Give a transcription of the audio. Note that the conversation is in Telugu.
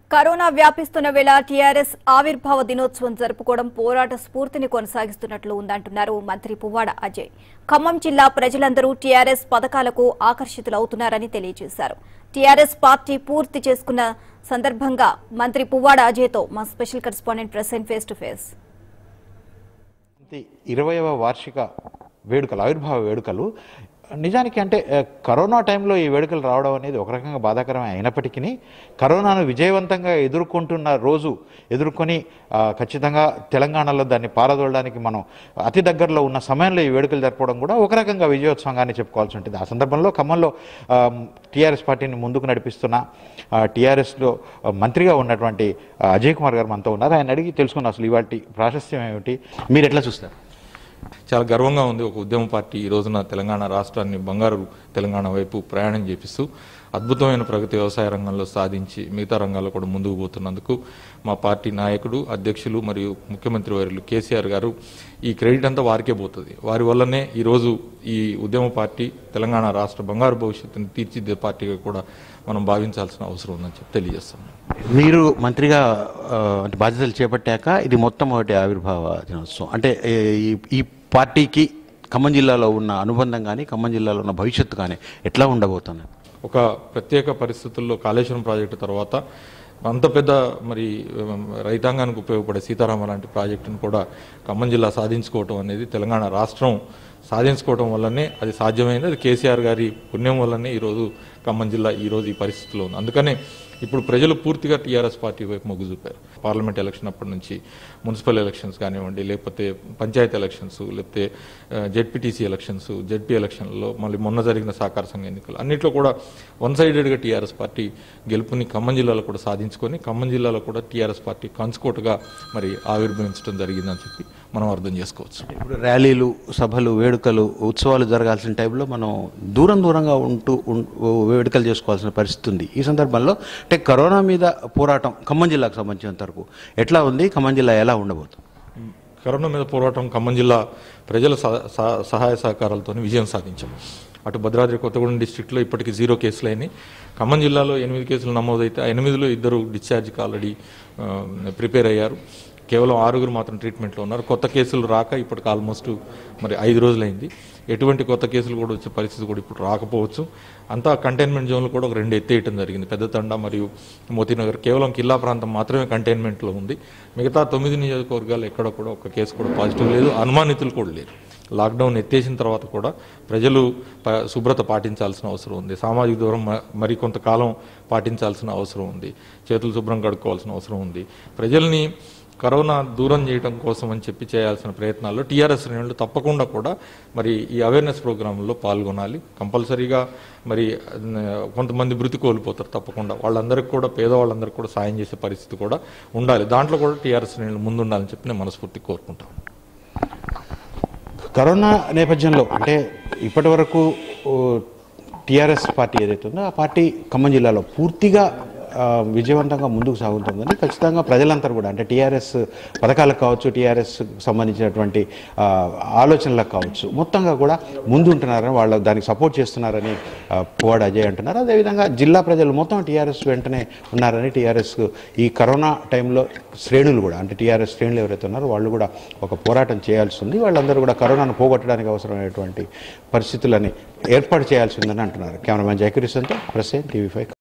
కరోనా వ్యాపిస్తున్న వేళ టీఆర్ఎస్ ఆవిర్భావ దినోత్సవం జరుపుకోవడం పోరాట స్ఫూర్తిని కొనసాగిస్తున్నట్లు ఉందంటున్నారు మంత్రి పువ్వాడ అజయ్ ఖమ్మం జిల్లా ప్రజలందరూ టీఆర్ఎస్ పథకాలకు ఆకర్షితులవుతున్నారని తెలియజేశారు టీఆర్ఎస్ పార్టీ పూర్తి చేసుకున్న సందర్భంగా మంత్రి పువ్వాడ అజయ్తో మా special correspondent present face to face ఇది ఇరవైవ వార్షిక వేడుకలు ఆవిర్భావ వేడుకలు నిజానికి అంటే ఆ, కరోనా టైంలో ఈ వేడుకలు రావడం అనేది ఒక రకంగా బాధాకరమే అయినప్పటికీ కరోనాను విజయవంతంగా ఎదుర్కొంటున్న రోజు ఎదుర్కొని ఆ, ఖచ్చితంగా తెలంగాణలో దాన్ని పారదోలడానికి మనం అతి దగ్గరలో ఉన్న సమయంలో ఈ వేడుకలు జరపడం కూడా ఒక రకంగా విజయోత్సవంగానే చెప్పుకోవాల్సి ఉంటుంది ఆ సందర్భంలో ఖమ్మంలో టీఆర్ఎస్ పార్టీని ముందుకు నడిపిస్తున్న టీఆర్ఎస్లో మంత్రిగా ఉన్నటువంటి ఆ, అజయ్ కుమార్ గారు మనతో ఉన్నారు ఆయన అడిగి తెలుసుకున్నాం అసలు ఇవాటి ప్రాశస్త్యం ఏమిటి మీరు ఎట్లా చూస్తారు చాలా గర్వంగా ఉంది ఒక ఉద్యమ పార్టీ ఈ రోజున తెలంగాణ రాష్ట్రాన్ని బంగారు తెలంగాణ వైపు ప్రయాణం చేపిస్తూ అద్భుతమైన ప్రగతి వ్యవసాయ రంగంలో సాధించి మిగతా రంగాల్లో కూడా ముందుకు పోతున్నందుకు మా పార్టీ నాయకుడు అధ్యక్షులు మరియు ముఖ్యమంత్రి వర్యులు కేసీఆర్ గారు ఈ క్రెడిట్ అంతా వారికే పోతుంది వారి వల్లనే ఈరోజు ఈ ఉద్యమ పార్టీ తెలంగాణ రాష్ట్ర బంగారు భవిష్యత్తుని తీర్చిదిద్దే పార్టీగా కూడా మనం భావించాల్సిన అవసరం ఉందని చెప్పి తెలియజేస్తున్నాం మీరు మంత్రిగా ఆ, అంటే బాధ్యతలు చేపట్టాక ఇది మొట్టమొదటి ఆవిర్భావ దినోత్సవం అంటే ఏ- ఈ ఈ పార్టీకి ఖమ్మం జిల్లాలో ఉన్న అనుబంధం కానీ ఖమ్మం జిల్లాలో ఉన్న భవిష్యత్తు కానీ ఎట్లా ఉండబోతుంది ఒక ప్రత్యేక పరిస్థితుల్లో కాళేశ్వరం ప్రాజెక్టు తర్వాత అంత పెద్ద మరి ఉమ్, రైతాంగానికి ఉపయోగపడే సీతారామ లాంటి ప్రాజెక్టును కూడా ఖమ్మం జిల్లా సాధించుకోవటం అనేది తెలంగాణ రాష్ట్రం సాధించుకోవటం వల్లనే అది సాధ్యమైంది అది కేసీఆర్ గారి పుణ్యం వల్లనే ఈరోజు ఖమ్మం జిల్లా ఈరోజు ఈ పరిస్థితిలో ఉంది అందుకనే ఇప్పుడు ప్రజలు పూర్తిగా టీఆర్ఎస్ పార్టీ వైపు మొగ్గు చూపారు పార్లమెంట్ ఎలక్షన్ అప్పటి నుంచి మున్సిపల్ ఎలక్షన్స్ కానివ్వండి లేకపోతే పంచాయతీ ఎలక్షన్స్ లేకపోతే జెడ్పీటీసీ ఎలక్షన్స్ జెడ్పీ ఎలక్షన్లలో మళ్ళీ మొన్న జరిగిన సహకార సంఘ ఎన్నికలు అన్నింటిలో కూడా వన్ సైడెడ్గా టీఆర్ఎస్ పార్టీ గెలుపుని ఖమ్మం జిల్లాలో కూడా సాధించుకొని ఖమ్మం జిల్లాలో కూడా టీఆర్ఎస్ పార్టీ కన్సుకోటుగా మరి ఆవిర్భవించడం జరిగిందని చెప్పి మనం అర్థం చేసుకోవచ్చు ఇప్పుడు ర్యాలీలు సభలు వేడుకలు ఉత్సవాలు జరగాల్సిన టైంలో మనం దూరం దూరంగా ఉంటూ ఉం- వేడుకలు చేసుకోవాల్సిన పరిస్థితి ఉంది ఈ సందర్భంలో అంటే కరోనా మీద పోరాటం ఖమ్మం జిల్లాకు సంబంధించినంత వరకు ఎట్లా ఉంది ఖమ్మం జిల్లా ఎలా ఉండబోతుంది కరోనా మీద పోరాటం ఖమ్మం జిల్లా ప్రజల సహ- సహ- సహాయ సహకారాలతో విజయం సాధించాం అటు భద్రాద్రి కొత్తగూడెం డిస్టిక్లో ఇప్పటికి జీరో కేసులు అయినాయి ఖమ్మం జిల్లాలో ఎనిమిది కేసులు నమోదైతే ఆ ఎనిమిదిలో ఇద్దరు డిశ్చార్జ్కి ఆల్రెడీ ఆ, ప్రిపేర్ అయ్యారు కేవలం ఆరుగురు మాత్రం ట్రీట్మెంట్లో ఉన్నారు కొత్త కేసులు రాక ఇప్పటికి ఆల్మోస్ట్ మరి ఐదు రోజులైంది ఎటువంటి కొత్త కేసులు కూడా వచ్చే పరిస్థితి కూడా ఇప్పుడు రాకపోవచ్చు అంతా కంటైన్మెంట్ జోన్లు కూడా ఒక రెండు ఎత్తేయటం జరిగింది పెద్దతండ మరియు మోతీనగర్ కేవలం కిల్లా ప్రాంతం మాత్రమే కంటైన్మెంట్లో ఉంది మిగతా తొమ్మిది నియోజకవర్గాలు ఎక్కడ కూడా ఒక కేసు కూడా పాజిటివ్ లేదు అనుమానితులు కూడా లేరు లాక్డౌన్ ఎత్తేసిన తర్వాత కూడా ప్రజలు ప- శుభ్రత పాటించాల్సిన అవసరం ఉంది సామాజిక దూరం మ- మరి కొంతకాలం పాటించాల్సిన అవసరం ఉంది చేతులు శుభ్రం కడుక్కోవాల్సిన అవసరం ఉంది ప్రజల్ని కరోనా దూరం చేయడం కోసం అని చెప్పి చేయాల్సిన ప్రయత్నాల్లో టీఆర్ఎస్ శ్రేణులు తప్పకుండా కూడా మరి ఈ అవేర్నెస్ ప్రోగ్రాంలో పాల్గొనాలి కంపల్సరీగా మరి ఆ, కొంతమంది మృతి కోల్పోతారు తప్పకుండా వాళ్ళందరికీ కూడా పేదవాళ్ళందరికీ కూడా సాయం చేసే పరిస్థితి కూడా ఉండాలి దాంట్లో కూడా టీఆర్ఎస్ శ్రేణులు ముందుండాలని చెప్పి నేను మనస్ఫూర్తి కోరుకుంటాను కరోనా నేపథ్యంలో అంటే ఇప్పటి వరకు టీఆర్ఎస్ పార్టీ ఏదైతే ఉందో ఆ పార్టీ ఖమ్మం జిల్లాలో పూర్తిగా ఆ, విజయవంతంగా ముందుకు సాగుతుందని ఖచ్చితంగా ప్రజలందరూ కూడా అంటే టీఆర్ఎస్ పథకాలకు కావచ్చు టీఆర్ఎస్ సంబంధించినటువంటి ఆ, ఆలోచనలకు కావచ్చు మొత్తంగా కూడా ముందు ఉంటున్నారని వాళ్ళు దానికి సపోర్ట్ చేస్తున్నారని ఆ, పువ్వాడ అజయ్ అంటున్నారు అదేవిధంగా జిల్లా ప్రజలు మొత్తం టీఆర్ఎస్ వెంటనే ఉన్నారని టీఆర్ఎస్ ఈ కరోనా టైంలో శ్రేణులు కూడా అంటే టీఆర్ఎస్ శ్రేణులు ఎవరైతే ఉన్నారో వాళ్ళు కూడా ఒక పోరాటం చేయాల్సి ఉంది వాళ్ళందరూ కూడా కరోనాను పోగొట్టడానికి అవసరమైనటువంటి పరిస్థితులని ఏర్పాటు చేయాల్సి ఉందని అంటున్నారు కెమెరామ్యాన్ జయకృష్ణతో ప్రసేన్ టీవీ ఫైవ్